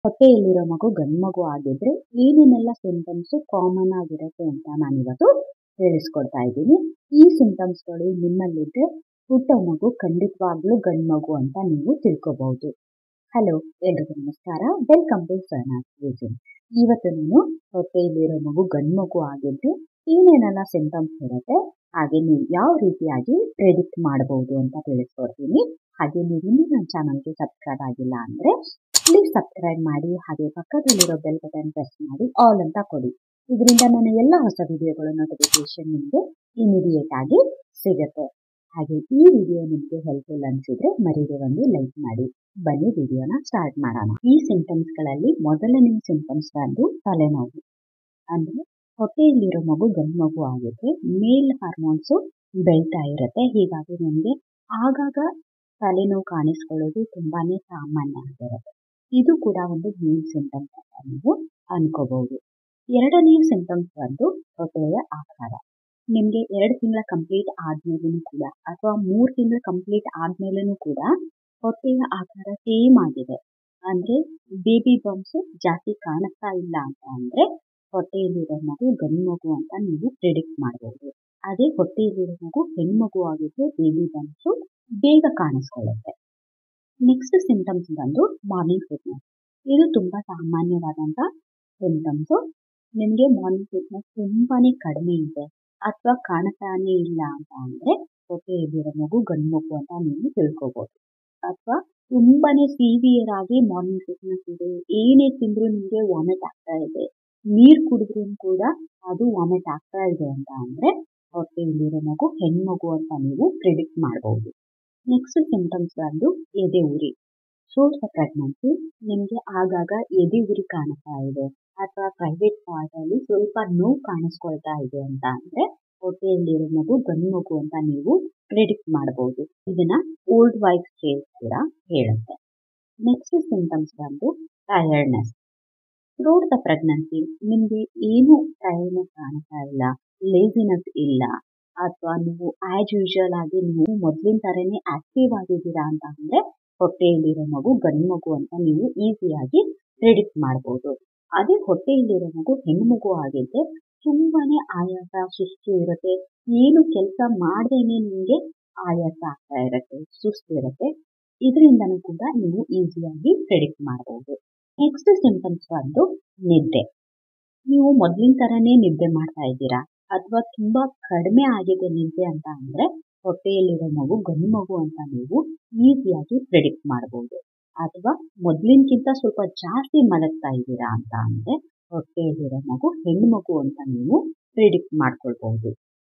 ಹೊಟ್ಟೆಯಲ್ಲಿರೋ ಮಗು ಗಂಡು ಮಗು ಆಗಿದ್ರೆ ಏನೇನೆಲ್ಲ ಸಿಂಟಮ್ಸು ಕಾಮನ್ ಆಗಿರುತ್ತೆ ಅಂತ ನಾನಿವತ್ತು ತಿಳಿಸ್ಕೊಡ್ತಾ ಇದ್ದೀನಿ ಈ ಸಿಂಟಮ್ಸ್ಗಳು ನಿಮ್ಮಲ್ಲಿದ್ದರೆ ಹುಟ್ಟೋ ಮಗು ಖಂಡಿತವಾಗ್ಲೂ ಗಂಡು ಮಗು ಅಂತ ನೀವು ತಿಳ್ಕೊಬಹುದು ಹಲೋ ಎಲ್ರಿಗೂ ನಮಸ್ಕಾರ ವೆಲ್ಕಮ್ ಟು ಸರ್ನಾಥ್ ಯೂಸಿಂಗ್ ಇವತ್ತು ನಾನು ಹೊಟ್ಟೆಯಲ್ಲಿರೋ ಮಗು ಗಂಡು ಮಗು ಆಗಿದ್ದು ಏನೇನೆಲ್ಲ ಸಿಂಟಮ್ಸ್ ಇರುತ್ತೆ ಹಾಗೆ ನೀವು ಯಾವ ರೀತಿಯಾಗಿ ಪ್ರೆಡಿಕ್ಟ್ ಮಾಡಬಹುದು ಅಂತ ತಿಳಿಸ್ಕೊಡ್ತೀನಿ ಹಾಗೆ ನೀವು ಇನ್ನೂ ನನ್ನ ಚಾನಲ್ಗೆ ಸಬ್ಸ್ಕ್ರೈಬ್ ಆಗಿಲ್ಲ ಅಂದರೆ ಪ್ಲೀಸ್ ಸಬ್ಸ್ಕ್ರೈಬ್ ಮಾಡಿ ಹಾಗೆ ಪಕ್ಕದಲ್ಲಿರೋ ಬೆಲ್ ಬಟನ್ ಪ್ರೆಸ್ ಮಾಡಿ ಆಲ್ ಅಂತ ಕೊಡಿ ಇದರಿಂದ ನನ್ನ ಎಲ್ಲ ಹೊಸ ವಿಡಿಯೋಗಳ ನೋಟಿಫಿಕೇಶನ್ ನಿಮಗೆ ಇಮಿಡಿಯೇಟ್ ಆಗಿ ಸಿಗುತ್ತೆ ಹಾಗೆ ಈ ವಿಡಿಯೋ ನಿಮಗೆ ಹೆಲ್ಪ್ಫುಲ್ ಅನಿಸಿದ್ರೆ ಮರೀದೆ ಒಂದು ಲೈಕ್ ಮಾಡಿ ಬನ್ನಿ ವಿಡಿಯೋನ ಸ್ಟಾರ್ಟ್ ಮಾಡೋಣ ಈ ಸಿಂಟಮ್ಸ್ಗಳಲ್ಲಿ ಮೊದಲನೇ ಸಿಂಟಮ್ಸ್ ಬಂದು ತಲೆನೋವು ಅಂದರೆ ಹೊಟ್ಟೆಯಲ್ಲಿರೋ ಮಗು ಗಂಡು ಮಗು ಆಗಿದ್ರೆ ಮೇಲ್ ಹಾರ್ಮೋನ್ಸು ಬೆಳ್ತಾ ಇರುತ್ತೆ ಹೀಗಾಗಿ ನಮಗೆ ಆಗಾಗ ತಲೆನೋವು ಕಾಣಿಸ್ಕೊಳ್ಳೋದು ತುಂಬಾನೇ ಸಾಮಾನ್ಯ ಆಗಿರುತ್ತೆ ಇದು ಕೂಡ ಒಂದು ಮೇನ್ ಸಿಂಟಮ್ಸ್ ಅಂತ ನೀವು ಅನ್ಕೋಬಹುದು ಎರಡನೆಯ ಸಿಂಟಮ್ಸ್ ಬಂದು ಹೊಟ್ಟೆಯ ಆಕಾರ ನಿಮಗೆ ಎರಡು ತಿಂಗಳ ಕಂಪ್ಲೀಟ್ ಆದ್ಮೇಲೂ ಕೂಡ ಅಥವಾ ಮೂರು ತಿಂಗಳ ಕಂಪ್ಲೀಟ್ ಆದ್ಮೇಲೂ ಕೂಡ ಹೊಟ್ಟೆಯ ಆಕಾರ ಸೇಮ್ ಆಗಿದೆ ಅಂದ್ರೆ ಬೇಬಿ ಬಂಪ್ಸ್ ಜಾಸ್ತಿ ಕಾಣಿಸ್ತಾ ಇಲ್ಲ ಅಂತ ಅಂದ್ರೆ ಹೊಟ್ಟೆಯಲ್ಲಿರೋ ಮಗು ಗಂಡು ಮಗು ಅಂತ ನೀವು ಪ್ರಿಡಿಕ್ಟ್ ಮಾಡಬಹುದು ಅದೇ ಹೊಟ್ಟೆಯಲ್ಲಿರೋ ಮಗು ಹೆಣ್ಮಗು ಆಗಿದ್ರೆ ಬೇಬಿ ಬಂಪ್ಸು ಬೇಗ ಕಾಣಿಸ್ಕೊಳ್ಳುತ್ತೆ ನೆಕ್ಸ್ಟ್ ಸಿಂಟಮ್ಸ್ ಬಂದು ಮಾರ್ನಿಂಗ್ ಫಿಟ್ನೆಸ್ ಇದು ತುಂಬ ಸಾಮಾನ್ಯವಾದಂಥ ಸಿಂಟಮ್ಸು ನಿಮಗೆ ಮಾರ್ನಿಂಗ್ ಫಿಟ್ನೆಸ್ ತುಂಬಾನೇ ಕಡಿಮೆ ಇದೆ ಅಥವಾ ಕಾಣ್ತಾನೆ ಇಲ್ಲ ಅಂತ ಅಂದರೆ ಹೊಟ್ಟೆಯಲ್ಲಿರೋ ಮಗು ಗಂಡು ಮಗು ಅಂತ ನೀವು ತಿಳ್ಕೊಬೋದು ಅಥವಾ ತುಂಬಾನೇ ಸಿವಿಯರ್ ಆಗಿ ಮಾರ್ನಿಂಗ್ ಫಿಟ್ನೆಸ್ ಇದೆ ಏನೇ ತಿಂದರೂ ನಿಮಗೆ ವಾಮಿಟ್ ಆಗ್ತಾ ಇದೆ ನೀರು ಕುಡಿದ್ರೂ ಕೂಡ ಅದು ವಾಮಿಟ್ ಆಗ್ತಾ ಇದೆ ಅಂತ ಅಂದರೆ ಹೊಟ್ಟೆಯಲ್ಲಿರೋ ಮಗು ಹೆಣ್ಮಗು ಅಂತ ನೀವು ಪ್ರಿಡಿಕ್ಟ್ ಮಾಡಬಹುದು ನೆಕ್ಸ್ಟ್ ಸಿಂಟಮ್ಸ್ ಬಂದು ಎದೆ ಉರಿ ಸೋರ್ಸ್ ಪ್ರೆಗ್ನೆನ್ಸಿ ನಿಮಗೆ ಆಗಾಗ ಎದೆ ಉರಿ ಕಾಣಿಸ್ತಾ ಇದೆ ಅಥವಾ ಪ್ರೈವೇಟ್ ಪಾರ್ಟ್ ಅಲ್ಲಿ ಸ್ವಲ್ಪ ನೋವು ಕಾಣಿಸ್ಕೊಳ್ತಾ ಇದೆ ಅಂತ ಅಂದ್ರೆ ಹೊಟ್ಟೆಯಲ್ಲಿರೋ ಮಗು ಗಂಡು ಮಗು ಅಂತ ನೀವು ಪ್ರಿಡಿಕ್ಟ್ ಮಾಡಬಹುದು ಇದನ್ನ ಓಲ್ಡ್ ವೈಫ್ ಸ್ಕೇಲ್ ಕೂಡ ಹೇಳುತ್ತೆ ನೆಕ್ಸ್ಟ್ ಸಿಂಟಮ್ಸ್ ಬಂದು ಟಯರ್ಡ್ನೆಸ್ ಥ್ರೂಟ್ ದ ಪ್ರೆಗ್ನೆನ್ಸಿ ನಿಮಗೆ ಏನು ಟಯರ್ಡ್ನೆಸ್ ಕಾಣಿಸ್ತಾ ಇಲ್ಲ ಲೇಸಿನೆಸ್ ಇಲ್ಲ ಅಥವಾ ನೀವು ಆಸ್ ಯೂಶುವಲ್ ಆಗಿ ನೀವು ಮೊದಲಿನ ಥರನೇ ಆಕ್ಟಿವ್ ಆಗಿದ್ದೀರಾ ಅಂತ ಅಂದರೆ ಹೊಟ್ಟೆಯಲ್ಲಿರೋ ಮಗು ಗಂಡು ಮಗು ಅಂತ ನೀವು ಈಸಿಯಾಗಿ ಪ್ರಿಡಿಕ್ಟ್ ಮಾಡ್ಬೋದು ಅದೇ ಹೊಟ್ಟೆಯಲ್ಲಿರೋ ಮಗು ಹೆಣ್ಣು ಮಗು ಆಗಿದ್ದರೆ ತುಂಬಾನೇ ಆಯಾಸ ಸುಸ್ತು ಇರುತ್ತೆ ಏನು ಕೆಲಸ ಮಾಡ್ದೇನೆ ನಿಮಗೆ ಆಯಾಸ ಆಗ್ತಾ ಇರುತ್ತೆ ಸುಸ್ತು ಇರುತ್ತೆ ಇದರಿಂದನೂ ಕೂಡ ನೀವು ಈಸಿಯಾಗಿ ಪ್ರಿಡಿಕ್ಟ್ ಮಾಡಬಹುದು ನೆಕ್ಸ್ಟ್ ಸಿಂಟಮ್ಸ್ ಬಂದು ನಿದ್ದೆ ನೀವು ಮೊದಲಿನ ಥರನೇ ನಿದ್ದೆ ಮಾಡ್ತಾ ಇದ್ದೀರಾ ಅಥವಾ ತುಂಬಾ ಕಡಿಮೆ ಆಗಿದೆ ನಿದ್ದೆ ಅಂತ ಅಂದ್ರೆ ಹೊಟ್ಟೆಯಲ್ಲಿರೋ ಮಗು ಗಂಡು ಮಗು ಅಂತ ನೀವು ಈಸಿಯಾಗಿ ಪ್ರಿಡಿಕ್ಟ್ ಮಾಡಬಹುದು ಅಥವಾ ಮೊದಲಿನಕ್ಕಿಂತ ಸ್ವಲ್ಪ ಜಾಸ್ತಿ ಮಲಗ್ತಾ ಇದ್ದೀರಾ ಅಂತ ಅಂದ್ರೆ ಹೊಟ್ಟೆಯಲ್ಲಿರೋ ಮಗು ಹೆಣ್ಣು ಮಗು ಅಂತ ನೀವು ಪ್ರಿಡಿಕ್ಟ್ ಮಾಡ್ಕೊಳ್ಬಹುದು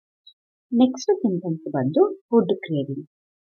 ನೆಕ್ಸ್ಟ್ ಸಿಂಟಮ್ಸ್ ಬಂದು ಫುಡ್ ಕ್ರೇವಿಂಗ್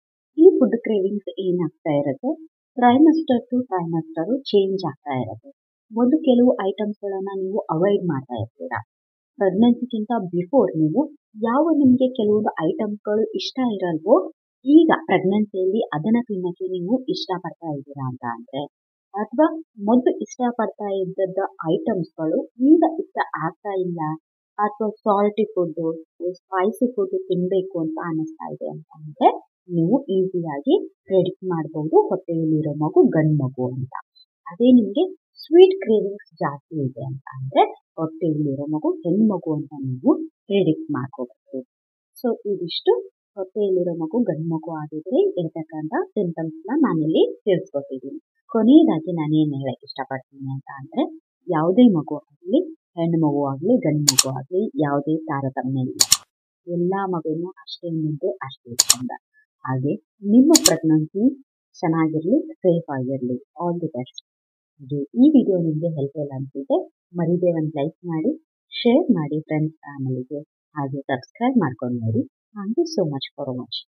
ಈ ಫುಡ್ ಕ್ರೇವಿಂಗ್ಸ್ ಏನಾಗ್ತಾ ಇರುತ್ತೆ ಟ್ರೈಮಸ್ಟರ್ ಟು ಟ್ರೈಮಸ್ಟರ್ ಚೇಂಜ್ ಆಗ್ತಾ ಇರುತ್ತೆ ಒಂದು ಕೆಲವು ಐಟಮ್ಸ್ಗಳನ್ನ ನೀವು ಅವಾಯ್ಡ್ ಮಾಡ್ತಾ ಇರ್ತೀರಾ ಪ್ರೆಗ್ನೆನ್ಸಿಗಿಂತ ಬಿಫೋರ್ ನೀವು ಯಾವ ನಿಮಗೆ ಕೆಲವೊಂದು ಐಟಮ್ಸ್ಗಳು ಇಷ್ಟ ಇರಲ್ವೋ ಈಗ ಪ್ರೆಗ್ನೆನ್ಸಿಯಲ್ಲಿ ಅದನ್ನ ತಿನ್ನಕ್ಕೆ ನೀವು ಇಷ್ಟಪಡ್ತಾ ಇದ್ದೀರಾ ಅಂತ ಅಂದ್ರೆ ಅಥವಾ ಮೊದಲು ಇಷ್ಟಪಡ್ತಾ ಇದ್ದದ್ದ ಐಟಮ್ಸ್ಗಳು ಈಗ ಇಷ್ಟ ಆಗ್ತಾ ಇಲ್ಲ ಅಥವಾ ಸಾಲ್ಟಿ ಫುಡ್ ಸ್ಪೈಸಿ ಫುಡ್ ತಿನ್ಬೇಕು ಅಂತ ಅನಿಸ್ತಾ ಇದೆ ಅಂತ ಅಂದ್ರೆ ನೀವು ಈಸಿಯಾಗಿ ಪ್ರೆಡಿಕ್ಟ್ ಮಾಡಬಹುದು ಹೊಟ್ಟೆಯಲ್ಲಿರೋ ಮಗು ಗಂಡು ಮಗು ಅಂತ ಅದೇ ನಿಮಗೆ ಸ್ವೀಟ್ ಕ್ರೇವಿಂಗ್ಸ್ ಜಾಸ್ತಿ ಇದೆ ಅಂತ ಅಂದ್ರೆ ಹೊಟ್ಟೆಯಲ್ಲಿರೋ ಮಗು ಹೆಣ್ಣು ಮಗು ಅಂತ ನೀವು ಪ್ರಿಡಿಕ್ಟ್ ಮಾಡ್ಕೋಬಹುದು ಸೊ ಇದಿಷ್ಟು ಹೊಟ್ಟೆಯಲ್ಲಿರೋ ಮಗು ಗಂಡು ಮಗು ಆಗಿದ್ರೆ ಇರ್ತಕ್ಕಂಥ ಸಿಂಟಮ್ಸ್ನ ನಾನಿಲ್ಲಿ ತಿಳಿಸ್ಕೊಟ್ಟಿದ್ದೀನಿ ಕೊನೆಯದಾಗಿ ನಾನೇನು ಹೇಳಕ್ ಇಷ್ಟಪಡ್ತೀನಿ ಅಂತ ಅಂದ್ರೆ ಯಾವುದೇ ಮಗು ಆಗಲಿ ಹೆಣ್ಣು ಮಗು ಆಗಲಿ ಗಂಡು ಮಗು ಆಗಲಿ ಯಾವುದೇ ತಾರತಮ್ಯ ಇಲ್ಲ ಎಲ್ಲ ಮಗುನು ಅಷ್ಟೇ ಮುದ್ದೆ ಅಷ್ಟೇ ಚಂದ ಹಾಗೆ ನಿಮ್ಮ ಪ್ರೆಗ್ನೆನ್ಸಿ ಚೆನ್ನಾಗಿರಲಿ ಸೇಫ್ ಆಗಿರಲಿ ಆಲ್ ದಿ ಬೆಸ್ಟ್ ಇದು ಈ ವಿಡಿಯೋ ನಿಮಗೆ ಹೆಲ್ಪ್ಫುಲ್ ಅನಿಸಿದೆ ಮರಿದೇ ಒಂದು ಲೈಕ್ ಮಾಡಿ ಶೇರ್ ಮಾಡಿ ಫ್ರೆಂಡ್ಸ್ ಫ್ಯಾಮಿಲಿಗೆ ಹಾಗೆ ಸಬ್ಸ್ಕ್ರೈಬ್ ಮಾಡ್ಕೊಂಡು ನೋಡಿ thank you so much for watching